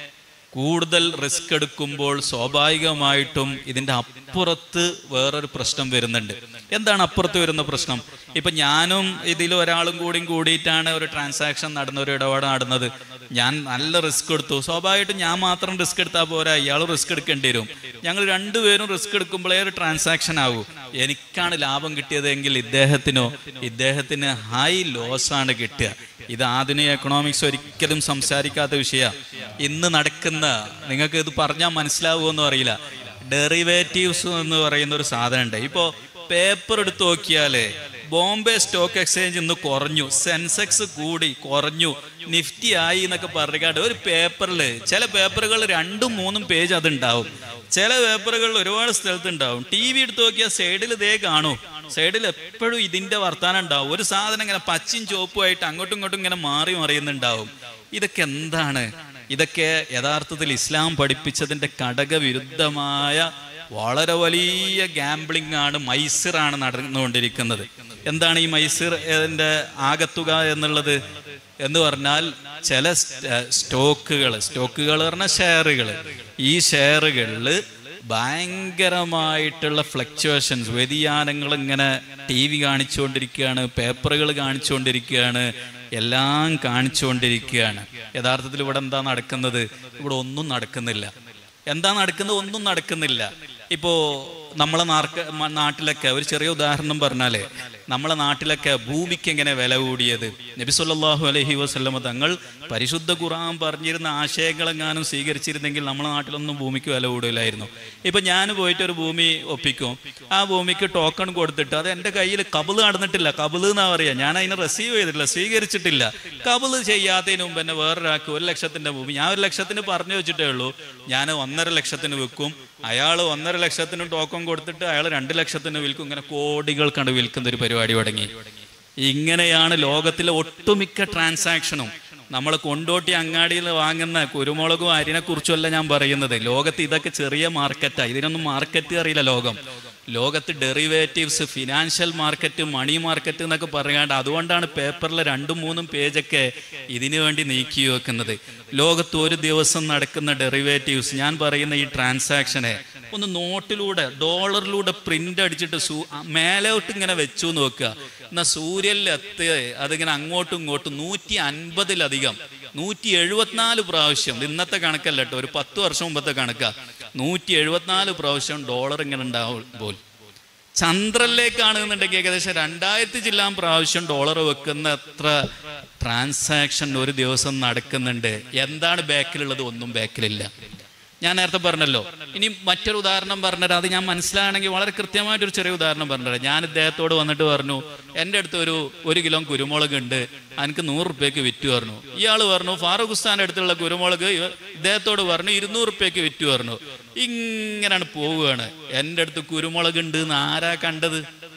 [SPEAKER 1] കൂടുതൽ റിസ്ക് എടുക്കുമ്പോൾ സ്വാഭാവികമായിട്ടും ഇതിന്റെ അപ്പുറത്ത് വേറൊരു പ്രശ്നം വരുന്നുണ്ട് എന്താണ് അപ്പുറത്ത് വരുന്ന പ്രശ്നം ഇപ്പൊ ഞാനും ഇതിൽ ഒരാളും കൂടിയും കൂടിയിട്ടാണ് ഒരു ട്രാൻസാക്ഷൻ നടന്ന ഒരു ഇടപാട് നടന്നത് ഞാൻ നല്ല റിസ്ക് എടുത്തു സ്വാഭാവികമായിട്ടും ഞാൻ മാത്രം റിസ്ക് എടുത്താൽ പോരാ ഇയാൾ റിസ്ക് എടുക്കേണ്ടി വരും ഞങ്ങൾ രണ്ടുപേരും റിസ്ക് എടുക്കുമ്പോഴേ ഒരു ട്രാൻസാക്ഷൻ ആകൂ എനിക്കാണ് ലാഭം കിട്ടിയതെങ്കിൽ ഇദ്ദേഹത്തിനോ ഇദ്ദേഹത്തിന് ഹൈ ലോസ് ആണ് കിട്ടുക ഇത് ആധുനിക എക്കണോമിക്സ് ഒരിക്കലും സംസാരിക്കാത്ത വിഷയമാണ് ഇന്ന് നടക്കുന്ന നിങ്ങൾക്ക് ഇത് പറഞ്ഞാൽ മനസ്സിലാവുമെന്നും അറിയില്ല ഡെറിവേറ്റീവ്സ് എന്ന് പറയുന്ന ഒരു സാധനം ഉണ്ട് ഇപ്പോൾ പേപ്പർ എടുത്ത് നോക്കിയാല് ബോംബെ സ്റ്റോക്ക് എക്സ്ചേഞ്ച് ഇന്ന് കുറഞ്ഞു സെൻസെക്സ് കൂടി കുറഞ്ഞു നിഫ്റ്റി ആയി എന്നൊക്കെ പറഞ്ഞാണ്ട് ഒരു പേപ്പറിൽ ചില പേപ്പറുകൾ രണ്ടും മൂന്നും പേജ് അതുണ്ടാവും ചില പേപ്പറുകൾ ഒരുപാട് സ്ഥലത്ത് ഉണ്ടാവും ടി വി എടുത്ത് നോക്കിയാൽ സൈഡിൽ ഇതേ കാണൂ സൈഡിൽ എപ്പോഴും ഇതിന്റെ വർത്താനം ഉണ്ടാവും ഒരു സാധനം ഇങ്ങനെ പച്ചയും ചുവപ്പുമായിട്ട് അങ്ങോട്ടും ഇങ്ങോട്ടും ഇങ്ങനെ മാറി മറിയുന്നുണ്ടാവും ഇതൊക്കെ എന്താണ് ഇതൊക്കെ യഥാർത്ഥത്തിൽ ഇസ്ലാം പഠിപ്പിച്ചതിന്റെ ഘടകവിരുദ്ധമായ വളരെ വലിയ ഗാംബ്ലിംഗ് ആണ് മൈസൂറാണ് നടന്നുകൊണ്ടിരിക്കുന്നത് എന്താണ് ഈ മൈസൂർ ഇതിന്റെ ആകത്തുക എന്നുള്ളത് എന്ന് പറഞ്ഞാൽ ചില സ്റ്റോക്കുകൾ സ്റ്റോക്കുകൾ പറഞ്ഞാൽ ഷെയറുകൾ ഈ ഷെയറുകളിൽ ഭയങ്കരമായിട്ടുള്ള ഫ്ലക്ച്വേഷൻസ് വ്യതിയാനങ്ങൾ ഇങ്ങനെ ടി വി കാണിച്ചുകൊണ്ടിരിക്കുകയാണ് പേപ്പറുകൾ കാണിച്ചുകൊണ്ടിരിക്കുകയാണ് എല്ലാം കാണിച്ചുകൊണ്ടിരിക്കുകയാണ് യഥാർത്ഥത്തിൽ ഇവിടെ എന്താ നടക്കുന്നത് ഇവിടെ ഒന്നും നടക്കുന്നില്ല എന്താ നടക്കുന്നത് ഒന്നും നടക്കുന്നില്ല ഇപ്പോ നമ്മളെ നാർക്ക് മ- നാട്ടിലൊക്കെ ഒരു ചെറിയ ഉദാഹരണം പറഞ്ഞാലേ നമ്മളെ നാട്ടിലൊക്കെ ഭൂമിക്ക് എങ്ങനെ വില കൂടിയത് നബി സല്ലല്ലാഹു അലൈഹി വസല്ലമ തങ്ങൾ പരിശുദ്ധ ഖുർആൻ പറഞ്ഞിരുന്ന ആശയങ്ങളെങ്ങാനും സ്വീകരിച്ചിരുന്നെങ്കിൽ നമ്മളെ നാട്ടിലൊന്നും ഭൂമിക്ക് വില കൂടില്ലായിരുന്നു ഇപ്പൊ ഞാൻ പോയിട്ട് ഒരു ഭൂമി ഒപ്പിക്കും ആ ഭൂമിക്ക് ടോക്കൺ കൊടുത്തിട്ട് അത് എൻ്റെ കയ്യിൽ കബിള് നടന്നിട്ടില്ല കബിള് എന്നാ പറയാ ഞാൻ അതിനെ റിസീവ് ചെയ്തിട്ടില്ല സ്വീകരിച്ചിട്ടില്ല കബിള് ചെയ്യാത്തതിന് മുമ്പ് എന്നെ വേറൊരാൾക്ക് ഒരു ലക്ഷത്തിന്റെ ഭൂമി ഞാൻ ഒരു ലക്ഷത്തിന് പറഞ്ഞു വെച്ചിട്ടേ ഉള്ളൂ ഞാൻ ഒന്നര ലക്ഷത്തിന് വിൽക്കും അയാൾ ഒന്നര ലക്ഷത്തിന് ടോക്കൺ കൊടുത്തിട്ട് അയാൾ രണ്ട് ലക്ഷത്തിന് വിൽക്കും ഇങ്ങനെ കോടികൾ കണ്ട് വിൽക്കുന്ന ഒരു പരിപാടി തുടങ്ങി ഇങ്ങനെയാണ് ലോകത്തിലെ ഒട്ടുമിക്ക ട്രാൻസാക്ഷനും നമ്മൾ കൊണ്ടോട്ടി അങ്ങാടിയിൽ വാങ്ങുന്ന കുരുമുളകും അരിനെ കുറിച്ചല്ല ഞാൻ പറയുന്നത് ലോകത്ത് ഇതൊക്കെ ചെറിയ മാർക്കറ്റാണ് ഇതിനൊന്നും മാർക്കറ്റ് അറിയില്ല ലോകം ലോകത്ത് derivatives financial market money market എന്നൊക്കെ പറയാണ്ട് അതുകൊണ്ടാണ് പേപ്പറിൽ രണ്ടും മൂന്നും പേജൊക്കെ ഇതിനു വേണ്ടി നീക്കി വെക്കുന്നത് ലോകത്ത് ഒരു ദിവസം നടക്കുന്ന ഡെറിവേറ്റീവ്സ് ഞാൻ പറയുന്ന ഈ ട്രാൻസാക്ഷനെ ഒന്ന് നോട്ടിലൂടെ ഡോളറിലൂടെ പ്രിന്റ് അടിച്ചിട്ട് സൂ മേലോട്ട് ഇങ്ങനെ വെച്ചു നോക്കുക എന്നാ സൂര്യനിൽ എത്തി അതിങ്ങനെ അങ്ങോട്ടും ഇങ്ങോട്ടും നൂറ്റി അൻപതിലധികം നൂറ്റി എഴുപത്തിനാല് പ്രാവശ്യം ഇത് ഇന്നത്തെ കണക്കല്ല കേട്ടോ ഒരു പത്ത് വർഷം മുമ്പത്തെ കണക്കാ നൂറ്റി എഴുപത്തിനാല് പ്രാവശ്യം ഡോളർ ഇങ്ങനെ ഉണ്ടാവും പോൽ ചന്ദ്രനിലേക്കാണെന്നുണ്ടെങ്കിൽ ഏകദേശം രണ്ടായിരത്തി ജില്ലാ പ്രാവശ്യം ഡോളർ വെക്കുന്ന എത്ര ട്രാൻസാക്ഷൻ ഒരു ദിവസം നടക്കുന്നുണ്ട് എന്താണ് ബാക്കിലുള്ളത് ഒന്നും ബാക്കിലില്ല ഞാൻ നേരത്തെ പറഞ്ഞല്ലോ ഇനി മറ്റൊരു ഉദാഹരണം പറഞ്ഞുതരാം അത് ഞാൻ മനസ്സിലാണെങ്കിൽ വളരെ കൃത്യമായിട്ടൊരു ചെറിയ ഉദാഹരണം പറഞ്ഞുതരാം ഞാൻ ഇദ്ദേഹത്തോട് വന്നിട്ട് പറഞ്ഞു എൻ്റെ അടുത്ത് ഒരു ഒരു കിലോ കുരുമുളക് ഉണ്ട് എനിക്ക് നൂറ് റുപ്യക്ക് വിറ്റ് പറഞ്ഞു ഇയാൾ പറഞ്ഞു ഫാറൂഖ് ഉസ്താൻ്റെ അടുത്തുള്ള കുരുമുളക് ഇവ- ഇദ്ദേഹത്തോട് പറഞ്ഞു ഇരുന്നൂറ് റുപ്യക്ക് വിറ്റ് പറഞ്ഞു ഇങ്ങനെയാണ് പോവുകയാണ് എൻ്റെ അടുത്ത് കുരുമുളക് ഉണ്ട് എന്ന് ആരാ കണ്ടത്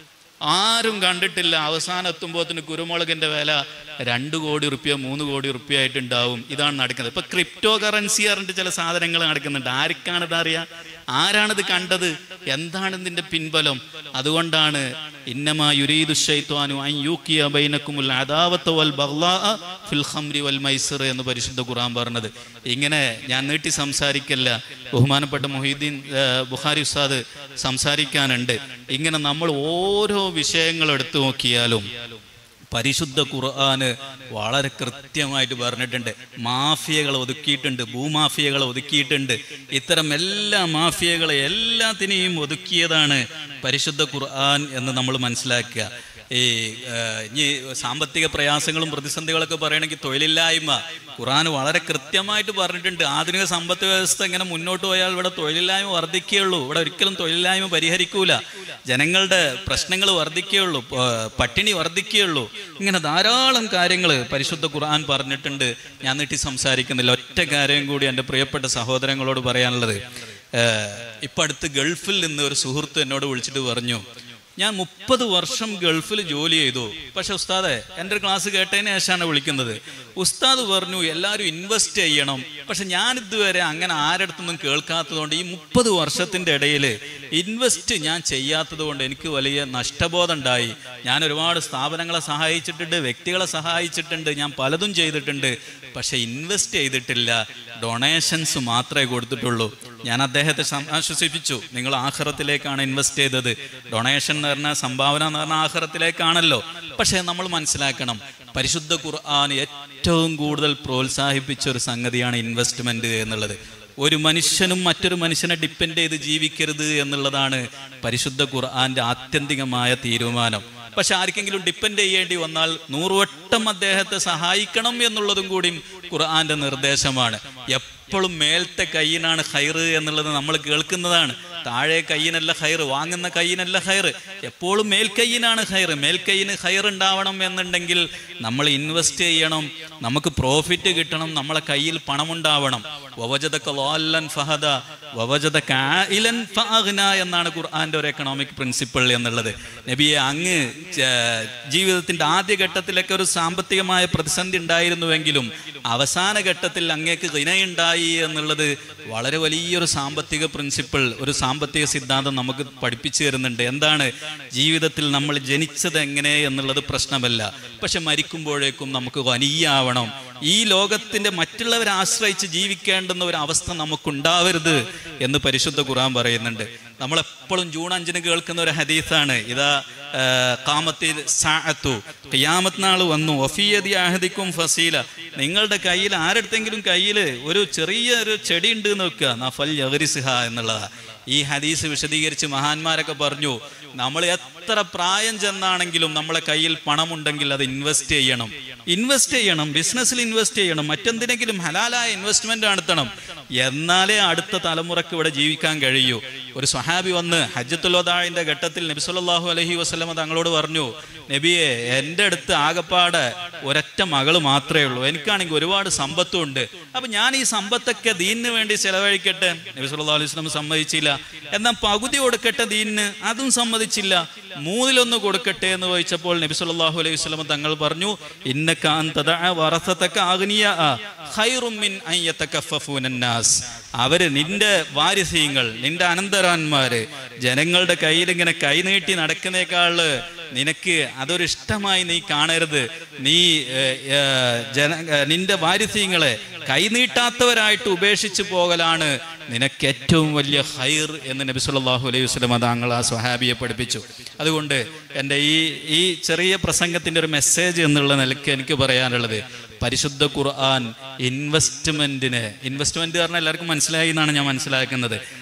[SPEAKER 1] ആരും കണ്ടിട്ടില്ല അവസാനം എത്തുമ്പോഴത്തിന് കുരുമുളകിന്റെ വില രണ്ട് കോടി റുപ്യ മൂന്ന് കോടി റുപ്യ ആയിട്ടുണ്ടാവും ഇതാണ് നടക്കുന്നത് ഇപ്പൊ ക്രിപ്റ്റോ കറൻസി പറഞ്ഞിട്ട് ചില സാധനങ്ങൾ നടക്കുന്നുണ്ട് ആർക്കാണിത് അറിയാം ആരാണിത് കണ്ടത് എന്താണ് ഇതിന്റെ പിൻബലം അതുകൊണ്ടാണ് ഇന്നമാ യുരീദു ശൈത്വാനു അൻ യൂക്കിയ ബൈനക്കുമുൽ അദാവത്ത വൽ ബഗ്ളാഅ ഫിൽ ഖംരി വൽ മൈസർ എന്ന് പരിശുദ്ധ ഖുർആൻ പറഞ്ഞത് ഇങ്ങനെ ഞാൻ നീട്ടി സംസാരിക്കല്ല ബഹുമാനപ്പെട്ട മൊഹീദ്ദീൻ ഏഹ്, ബുഖാരി ഉസ്താദ് സംസാരിക്കാനുണ്ട് ഇങ്ങനെ നമ്മൾ ഓരോ വിഷയങ്ങൾ എടുത്തു നോക്കിയാലും പരിശുദ്ധ ഖുർആന് വളരെ കൃത്യമായിട്ട് പറഞ്ഞിട്ടുണ്ട് മാഫിയകളെ ഒതുക്കിയിട്ടുണ്ട് ഭൂമാഫിയകളെ ഒതുക്കിയിട്ടുണ്ട് ഇത്തരം എല്ലാ മാഫിയകളെ എല്ലാത്തിനെയും ഒതുക്കിയതാണ് പരിശുദ്ധ ഖുർആൻ എന്ന് നമ്മൾ മനസ്സിലാക്കുക ഈ ആ, ഇനി സാമ്പത്തിക പ്രയാസങ്ങളും പ്രതിസന്ധികളൊക്കെ പറയണമെങ്കിൽ തൊഴിലില്ലായ്മ ഖുർആൻ വളരെ കൃത്യമായിട്ട് പറഞ്ഞിട്ടുണ്ട് ആധുനിക സമ്പത്ത് വ്യവസ്ഥ ഇങ്ങനെ മുന്നോട്ട് പോയാൽ ഇവിടെ തൊഴിലില്ലായ്മ വർദ്ധിക്കുകയുള്ളൂ ഇവിടെ ഒരിക്കലും തൊഴിലില്ലായ്മ പരിഹരിക്കൂല ജനങ്ങളുടെ പ്രശ്നങ്ങൾ വർദ്ധിക്കുകയുള്ളൂ പ- പട്ടിണി വർദ്ധിക്കുകയുള്ളൂ ഇങ്ങനെ ധാരാളം കാര്യങ്ങൾ പരിശുദ്ധ ഖുർആൻ പറഞ്ഞിട്ടുണ്ട് ഞാൻ നീട്ടി സംസാരിക്കുന്നില്ല ഒറ്റ കാര്യം കൂടി എൻ്റെ പ്രിയപ്പെട്ട സഹോദരങ്ങളോട് പറയാനുള്ളത് ഏഹ്, ഇപ്പം അടുത്ത് ഗൾഫിൽ നിന്ന് ഒരു സുഹൃത്ത് എന്നോട് വിളിച്ചിട്ട് പറഞ്ഞു ഞാൻ മുപ്പത് വർഷം ഗൾഫിൽ ജോലി ചെയ്തു പക്ഷെ ഉസ്താദെ എൻ്റെ ഒരു ക്ലാസ് കേട്ടതിന് ശേഷമാണ് വിളിക്കുന്നത് ഉസ്താദ് പറഞ്ഞു എല്ലാവരും ഇൻവെസ്റ്റ് ചെയ്യണം പക്ഷെ ഞാൻ ഇതുവരെ അങ്ങനെ ആരടുത്തൊന്നും കേൾക്കാത്തതുകൊണ്ട് ഈ മുപ്പത് വർഷത്തിൻ്റെ ഇടയിൽ ഇൻവെസ്റ്റ് ഞാൻ ചെയ്യാത്തത് കൊണ്ട് എനിക്ക് വലിയ നഷ്ടബോധം ഉണ്ടായി ഞാൻ ഒരുപാട് സ്ഥാപനങ്ങളെ സഹായിച്ചിട്ടുണ്ട് വ്യക്തികളെ സഹായിച്ചിട്ടുണ്ട് ഞാൻ പലതും ചെയ്തിട്ടുണ്ട് പക്ഷെ ഇൻവെസ്റ്റ് ചെയ്തിട്ടില്ല ഡൊണേഷൻസ് മാത്രമേ കൊടുത്തിട്ടുള്ളൂ ഞാൻ അദ്ദേഹത്തെ സം- ആശ്വസിപ്പിച്ചു നിങ്ങൾ ആഹ്റത്തിലേക്കാണ് ഇൻവെസ്റ്റ് ചെയ്തത് ഡൊണേഷൻ എന്ന് പറഞ്ഞാൽ സംഭാവന എന്ന് പറഞ്ഞാൽ ആഹ്റത്തിലേക്കാണല്ലോ പക്ഷേ നമ്മൾ മനസ്സിലാക്കണം പരിശുദ്ധ ഖുർആൻ ഏറ്റവും കൂടുതൽ പ്രോത്സാഹിപ്പിച്ച ഒരു സംഗതിയാണ് ഇൻവെസ്റ്റ്മെന്റ് എന്നുള്ളത് ഒരു മനുഷ്യനും മറ്റൊരു മനുഷ്യനെ ഡിപ്പെൻഡ് ചെയ്ത് ജീവിക്കരുത് എന്നുള്ളതാണ് പരിശുദ്ധ ഖുർആന്റെ ആത്യന്തികമായ തീരുമാനം പക്ഷെ ആർക്കെങ്കിലും ഡിപ്പെൻഡ് ചെയ്യേണ്ടി വന്നാൽ നൂറുവട്ടം അദ്ദേഹത്തെ സഹായിക്കണം എന്നുള്ളതും കൂടി ഖുർആന്റെ നിർദ്ദേശമാണ് എപ്പോഴും മേലത്തെ കയ്യിനാണ് ഹൈറ് എന്നുള്ളത് നമ്മൾ കേൾക്കുന്നതാണ് താഴെ കയ്യിനല്ല ഹൈറ് വാങ്ങുന്ന കയ്യിനല്ല ഹൈറ് എപ്പോഴും മേൽക്കയ്യിനാണ് ഹൈറ് മേൽക്കയ്യിന് ഹൈർ ഉണ്ടാവണം എന്നുണ്ടെങ്കിൽ നമ്മൾ ഇൻവെസ്റ്റ് ചെയ്യണം നമുക്ക് പ്രോഫിറ്റ് കിട്ടണം നമ്മളെ കയ്യിൽ പണമുണ്ടാവണം വവജദക ളാല്ലൻ ഫഹദ വവജദക ആയിലൻ ഫഅഗ്ന എന്നാണ് ഖുർആന്റെ ഒരു എക്കണോമിക് പ്രിൻസിപ്പിൾ എന്നുള്ളത് നബിയെ അങ്ങ് ച- ജീവിതത്തിന്റെ ആദ്യ ഘട്ടത്തിലൊക്കെ ഒരു സാമ്പത്തികമായ പ്രതിസന്ധി ഉണ്ടായിരുന്നുവെങ്കിലും അവസാന ഘട്ടത്തിൽ അങ്ങേക്ക് ഗിനയുണ്ടായി എന്നുള്ളത് വളരെ വലിയൊരു സാമ്പത്തിക പ്രിൻസിപ്പിൾ ഒരു സാമ്പത്തിക സിദ്ധാന്തം നമുക്ക് പഠിപ്പിച്ചു തരുന്നുണ്ട് എന്താണ് ജീവിതത്തിൽ നമ്മൾ ജനിച്ചത് എങ്ങനെ എന്നുള്ളത് പ്രശ്നമല്ല പക്ഷെ മരിക്കുമ്പോഴേക്കും നമുക്ക് വനിയാവണം ഈ ലോകത്തിന്റെ മറ്റുള്ളവരെ ആശ്രയിച്ച് ജീവിക്കേണ്ടുന്ന ഒരു അവസ്ഥ നമുക്കുണ്ടാവരുത് എന്ന് പരിശുദ്ധ ഖുർആൻ പറയുന്നുണ്ട് നമ്മളെപ്പോഴും ജൂൺ അഞ്ചിന് കേൾക്കുന്ന ഒരു ഹദീസാണ് ഇതാ ആ, കാമത്തിൽ സാഅത്തു ഖിയാമത്ത് നാൾ വന്നു ഒഫിയതി ആഹദിക്കും ഫസീല നിങ്ങളുടെ കയ്യിൽ ആരടുത്തെങ്കിലും കയ്യിൽ ഒരു ചെറിയ ഒരു ചെടി ഉണ്ട് എന്ന് വെക്കുക നഫൽ യഗരിസിഹ എന്നുള്ളതാ ഈ ഹദീസ് വിശദീകരിച്ച് മഹാന്മാരൊക്കെ പറഞ്ഞു നമ്മൾ എത്ര പ്രായം ചെന്നാണെങ്കിലും നമ്മളെ കയ്യിൽ പണമുണ്ടെങ്കിൽ അത് ഇൻവെസ്റ്റ് ചെയ്യണം ഇൻവെസ്റ്റ് ചെയ്യണം ബിസിനസ്സിൽ ഇൻവെസ്റ്റ് ചെയ്യണം മറ്റെന്തിനെങ്കിലും ഹലാലായ ഇൻവെസ്റ്റ്മെന്റ് നടത്തണം എന്നാലേ അടുത്ത തലമുറക്ക് ഇവിടെ ജീവിക്കാൻ കഴിയൂ ഒരു സ്വഹാബി വന്ന് ഹജ്ജത്തുലോദാഴിന്റെ ഘട്ടത്തിൽ നബി സല്ലല്ലാഹു അലൈഹി വസല്ലമ തങ്ങളോട് പറഞ്ഞു നബിയെ എൻ്റെ അടുത്ത് ആകപ്പാടെ ഒരൊറ്റ മകള് മാത്രമേ ഉള്ളൂ എനിക്കാണെങ്കിൽ ഒരുപാട് സമ്പത്തും ഉണ്ട് അപ്പൊ ഞാൻ ഈ സമ്പത്തൊക്കെ ദീനിന് വേണ്ടി ചെലവഴിക്കട്ടെ നബി സല്ലല്ലാഹു അലൈഹി വസല്ലം സമ്മതിച്ചില്ല എന്നാൽ പകുതി കൊടുക്കട്ടെ ദീനിന് അതും സമ്മതിച്ചില്ല മൂന്നിലൊന്ന് കൊടുക്കട്ടെ എന്ന് ചോദിച്ചപ്പോൾ നബി സല്ലല്ലാഹു അലൈഹി വസല്ലം തങ്ങൾ പറഞ്ഞു ഇന്നക അൻ തദഅ വറസതക അഗ്നിയ ഖൈറും മിൻ അൻ യതകഫഫൂന നാസ് അവര് നിന്റെ വാരിസീങ്ങൾ നിന്റെ അനന്തരാന്മാര് ജനങ്ങളുടെ കയ്യിൽ ഇങ്ങനെ കൈനീട്ടി നടക്കുന്നേക്കാള് നിനക്ക് അതൊരു ഇഷ്ടമായി നീ കാണരുത് നീ ഏർ, ഏർ, ജന ഏർ, നിന്റെ വാരിസീങ്ങളെ കൈനീട്ടാത്തവരായിട്ട് ഉപേക്ഷിച്ചു പോകലാണ് നിനക്ക് ഏറ്റവും വലിയ ഹൈർ എന്ന് നബി സല്ലല്ലാഹു അലൈഹി വസല്ലം താങ്കൾ ആ സ്വഹാബിയെ പഠിപ്പിച്ചു അതുകൊണ്ട് എൻ്റെ ഈ ഈ ചെറിയ പ്രസംഗത്തിൻ്റെ ഒരു മെസ്സേജ് എന്നുള്ള നിലയ്ക്ക് എനിക്ക് പറയാനുള്ളത് പരിശുദ്ധ ഖുർആൻ ഇൻവെസ്റ്റ്മെന്റിന് ഇൻവെസ്റ്റ്മെന്റ് പറഞ്ഞാൽ എല്ലാവർക്കും മനസ്സിലായി എന്നാണ് ഞാൻ മനസ്സിലാക്കുന്നത്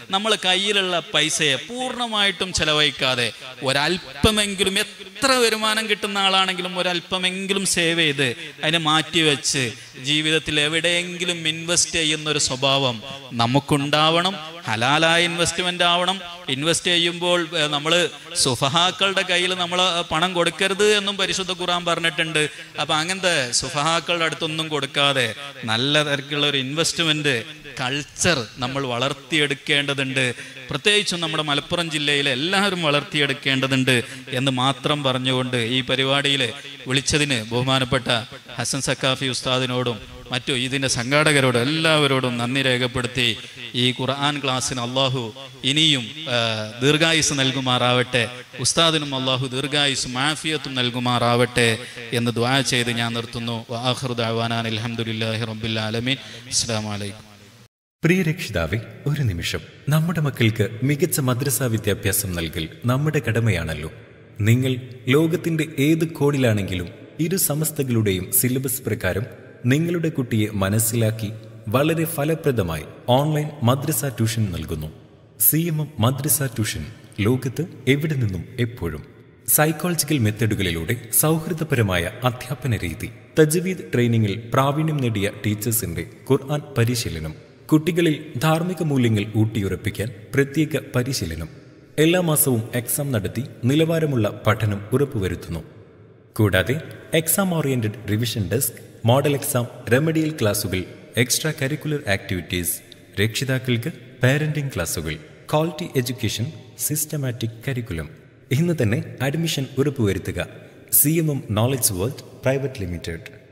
[SPEAKER 1] നമ്മൾ കയ്യിലുള്ള പൈസയെ പൂർണ്ണമായിട്ടും ചെലവഴിക്കാതെ ഒരല്പമെങ്കിലും എത്ര വരുമാനം കിട്ടുന്ന ആളാണെങ്കിലും ഒരല്പമെങ്കിലും സേവ് ചെയ്ത് അതിനെ മാറ്റിവെച്ച് ജീവിതത്തിൽ എവിടെയെങ്കിലും ഇൻവെസ്റ്റ് ചെയ്യുന്ന ഒരു സ്വഭാവം നമുക്കുണ്ടാവണം ഹലാലായ ഇൻവെസ്റ്റ്മെന്റ് ആവണം ഇൻവെസ്റ്റ് ചെയ്യുമ്പോൾ നമ്മൾ സുഫഹാക്കളുടെ കയ്യിൽ നമ്മൾ പണം കൊടുക്കരുത് എന്നും പരിശുദ്ധ ഖുറാൻ പറഞ്ഞിട്ടുണ്ട് അപ്പൊ അങ്ങനത്തെ സുഫഹാക്കളുടെ അടുത്തൊന്നും കൊടുക്കാതെ നല്ല തരത്തിലുള്ള ഒരു ഇൻവെസ്റ്റ്മെന്റ് കൾച്ചർ നമ്മൾ വളർത്തിയെടുക്കേണ്ടതുണ്ട് പ്രത്യേകിച്ചും നമ്മുടെ മലപ്പുറം ജില്ലയിലെ എല്ലാവരും വളർത്തിയെടുക്കേണ്ടതുണ്ട് എന്ന് മാത്രം പറഞ്ഞുകൊണ്ട് ഈ പരിപാടിയിൽ വിളിച്ചതിന് ബഹുമാനപ്പെട്ട ഹസൻ സക്കാഫി ഉസ്താദിനോടും മറ്റു ഇതിൻ്റെ സംഘാടകരോടും എല്ലാവരോടും നന്ദി രേഖപ്പെടുത്തി ഈ ഖുർആൻ ക്ലാസ്സിന് അള്ളാഹു ഇനിയും ആ, ദീർഘായുസ് നൽകുമാറാവട്ടെ ഉസ്താദിനും അള്ളാഹു ദീർഘായുസും ആഫിയത്തും നൽകുമാറാവട്ടെ എന്ന് ദ്വാ ചെയ്ത് ഞാൻ നിർത്തുന്നു വാഹൃദ് അവാനാൻ അലഹമുല്ലാഹി റബ്ബിൽ ആലമീൻ അസ്സാം വലൈക്കും
[SPEAKER 2] പ്രിയ രക്ഷിതാവെ ഒരു നിമിഷം നമ്മുടെ മക്കൾക്ക് മികച്ച മദ്രസ വിദ്യാഭ്യാസം നൽകൽ നമ്മുടെ കടമയാണല്ലോ നിങ്ങൾ ലോകത്തിന്റെ ഏത് കോണിലാണെങ്കിലും ഇരു സമസ്തകളുടെയും സിലബസ് പ്രകാരം നിങ്ങളുടെ കുട്ടിയെ മനസ്സിലാക്കി വളരെ ഫലപ്രദമായി ഓൺലൈൻ മദ്രസ ട്യൂഷൻ നൽകുന്നു സി എം എം മദ്രസ ട്യൂഷൻ ലോകത്ത് എവിടെ നിന്നും എപ്പോഴും സൈക്കോളജിക്കൽ മെത്തഡുകളിലൂടെ സൗഹൃദപരമായ അധ്യാപന രീതി തജ്വീദ് ട്രെയിനിങ്ങിൽ പ്രാവീണ്യം നേടിയ ടീച്ചേഴ്സിന്റെ ഖുർആൻ പരിശീലനം കുട്ടികളിൽ ധാർമ്മിക മൂല്യങ്ങൾ ഊട്ടിയുറപ്പിക്കാൻ പ്രത്യേക പരിശീലനം എല്ലാ മാസവും എക്സാം നടത്തി നിലവാരമുള്ള പഠനം ഉറപ്പുവരുത്തുന്നു കൂടാതെ exam oriented revision desk model exam remedial ക്ലാസുകൾ എക്സ്ട്രാ കരിക്കുലർ ആക്ടിവിറ്റീസ് രക്ഷിതാക്കൾക്ക് പാരന്റിംഗ് ക്ലാസുകൾ ക്വാളിറ്റി എഡ്യൂക്കേഷൻ സിസ്റ്റമാറ്റിക് കരിക്കുലം ഇന്ന് തന്നെ അഡ്മിഷൻ ഉറപ്പുവരുത്തുക C M M knowledge world private limited